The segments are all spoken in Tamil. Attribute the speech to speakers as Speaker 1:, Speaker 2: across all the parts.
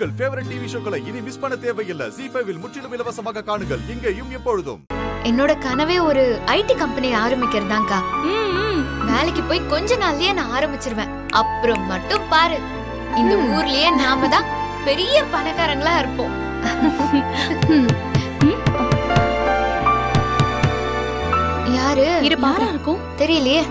Speaker 1: உங்கள் ஃபேவரட் டிவி ஷோக்களை இனி மிஸ் பண்ண தேவையில்லை ஜி ஃபைவில் முற்றிலும் இலவசமாக காணுங்கள் இங்கேயும் எப்பொழுதும்
Speaker 2: என்னோட கனவே ஒரு ஐடி கம்பெனி ஆரம்பிக்கிறதாக்கா
Speaker 3: ம், ம்.
Speaker 2: வேலைக்கு போய் கொஞ்ச நாள்லயே நான் ஆரம்பிச்சிருவேன் அப்புறம் மட்டும் பாரு இந்த ஊர்லயே நாம தான் பெரிய பணக்காரங்களா இருப்போம் யாரு
Speaker 4: இரு
Speaker 3: யாரா
Speaker 4: பாரு
Speaker 3: இருக்கும்
Speaker 2: தெரியலையே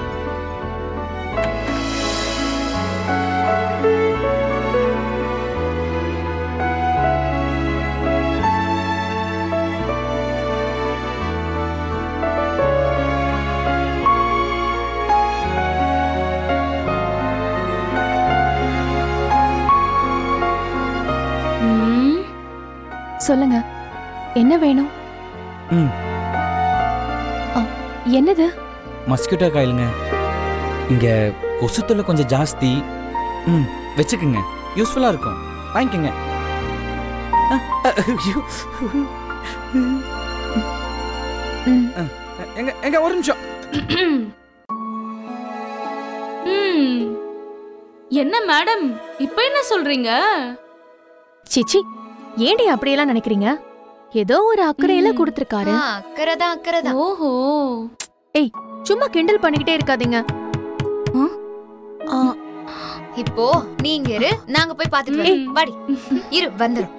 Speaker 3: ம்.
Speaker 4: சொல்லுங்க என்ன வேணும்
Speaker 5: ம்.
Speaker 4: ஆ, என்னது
Speaker 5: மஸ்கிட்டோ காயிலுங்க இங்க கொசு தொல்லை கொஞ்சம் ஜாஸ்தி ம் வச்சுக்குங்க யூஸ்ஃபுல்லா இருக்கும் வாங்கிக்கோங்க அ, அ, ஐயோ.
Speaker 4: ம்,
Speaker 5: எங்க எங்க ஒரு நிமிஷம்
Speaker 3: ம். என்ன மேடம் இப்ப என்ன சொல்றீங்க
Speaker 4: சிச்சி ஏண்டி அப்படியெல்லாம் நினைக்கிறீங்க ஏதோ ஒரு அக்கறையில
Speaker 3: ம்.
Speaker 4: கொடுத்திருக்காரு
Speaker 2: ஆ, அக்கறைதான் அக்கறைதான்
Speaker 3: ஓஹோ
Speaker 4: சும்மா கிண்டல் பண்ணிக்கிட்டே இருக்காதீங்க
Speaker 3: ஆ?
Speaker 4: ஆ,
Speaker 2: இப்போ நீங்க இரு நாங்க போய் பாத்துட்டு வரோம். வாடி இரு வந்துரும்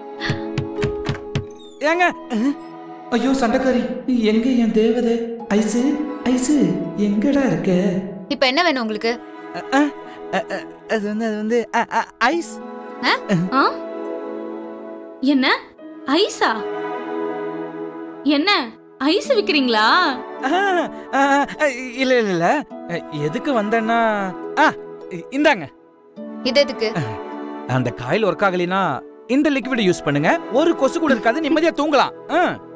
Speaker 5: ஏங்க ஐயோ சண்டைக்காரி எங்க என் தேவதை ஐசு ஐசு எங்கடா இருக்க
Speaker 2: இப்ப என்ன வேணும் உங்களுக்கு
Speaker 5: அது வந்து அது வந்து ஐஸ்
Speaker 3: ஆ? என்ன ஐஸா என்ன ஐஸ் விக்கிறீங்களா
Speaker 5: இல்ல இல்ல இல்ல எதுக்கு வந்தேன்னா ஆ, இந்தாங்க
Speaker 2: இது எதுக்கு
Speaker 5: அந்த காயில் ஒர்க் ஆகலைனா இந்த லிக்விட் யூஸ் பண்ணுங்க ஒரு கொசு கூட இருக்காது நிம்மதியா தூங்கலாம் ஆ.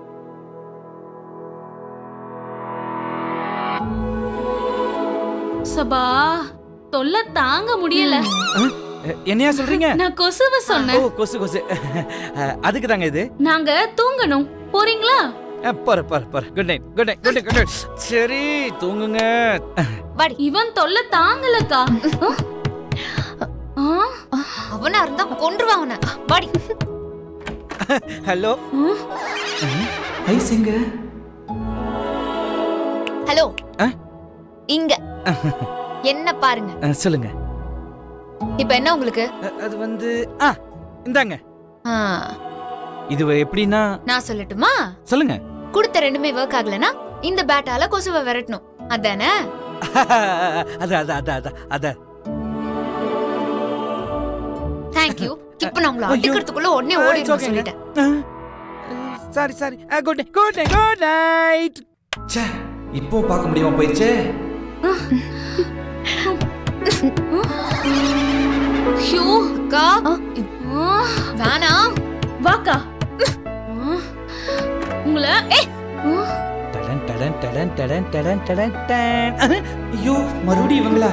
Speaker 3: சபா தொல்லை தாங்க முடியல
Speaker 5: என்னையா சொல்றீங்க
Speaker 3: நான் கொசுவ
Speaker 5: ஓ
Speaker 3: சொன்னேன்
Speaker 5: கொசு கொசு அதுக்கு தாங்க இது
Speaker 3: நாங்க தூங்கணும் போறீங்களா
Speaker 5: அஹ், போற போற போற good night good night good night good night சரி தூங்குங்க
Speaker 2: வாடி
Speaker 3: இவன் தொல்லை தாங்கலக்கா ஆ?
Speaker 2: அவனா இருந்தா கொன்றுவான் அவனை வாடி
Speaker 5: ஹலோ
Speaker 3: ஆ?
Speaker 5: ஐஸ் எங்க
Speaker 2: ஹலோ
Speaker 5: ஆ?
Speaker 2: இங்க என்ன பாருங்க
Speaker 5: அஹ், சொல்லுங்க
Speaker 2: இப்ப என்ன உங்களுக்கு
Speaker 5: அஹ், அது வந்து ஆ இந்தாங்க
Speaker 2: ஆ,
Speaker 5: இது எப்படின்னா
Speaker 2: நான் சொல்லட்டுமா
Speaker 5: சொல்லுங்க
Speaker 2: கொடுத்த ரெண்டுமே ஒர்க் ஆகலனா இந்த பேட்டால கொசுவை விரட்டணும் அதானே
Speaker 5: அது அது அது அது அத
Speaker 2: தேங்க்யூ இப்ப நான் உங்களை
Speaker 5: ஐயோ.
Speaker 2: அடிக்கிறதுக்குள்ள உடனே
Speaker 5: ஆ,
Speaker 2: ஓடி
Speaker 5: it's okay.
Speaker 2: சொல்லிட்டேன்
Speaker 5: sorry sorry good night good night good night ச்சே இப்போ பார்க்க முடியாம போயிடுச்சே
Speaker 3: ஐயோ
Speaker 2: அக்கா
Speaker 3: ஆ,
Speaker 2: வேணாம்
Speaker 3: வாக்கா ஆ, உங்களை ஏய், ஆ,
Speaker 5: டடன் டடன் டடன் டடன் டடன் டடன் டன் அஹ், ஐயோ மறுபடியும் இவங்களா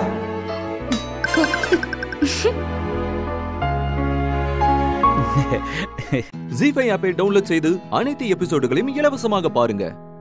Speaker 1: ஜி ஃபைவ் ஆப்பை டவுன்லோட் செய்து அனைத்து எபிசோடுகளையும் இலவசமாக பாருங்க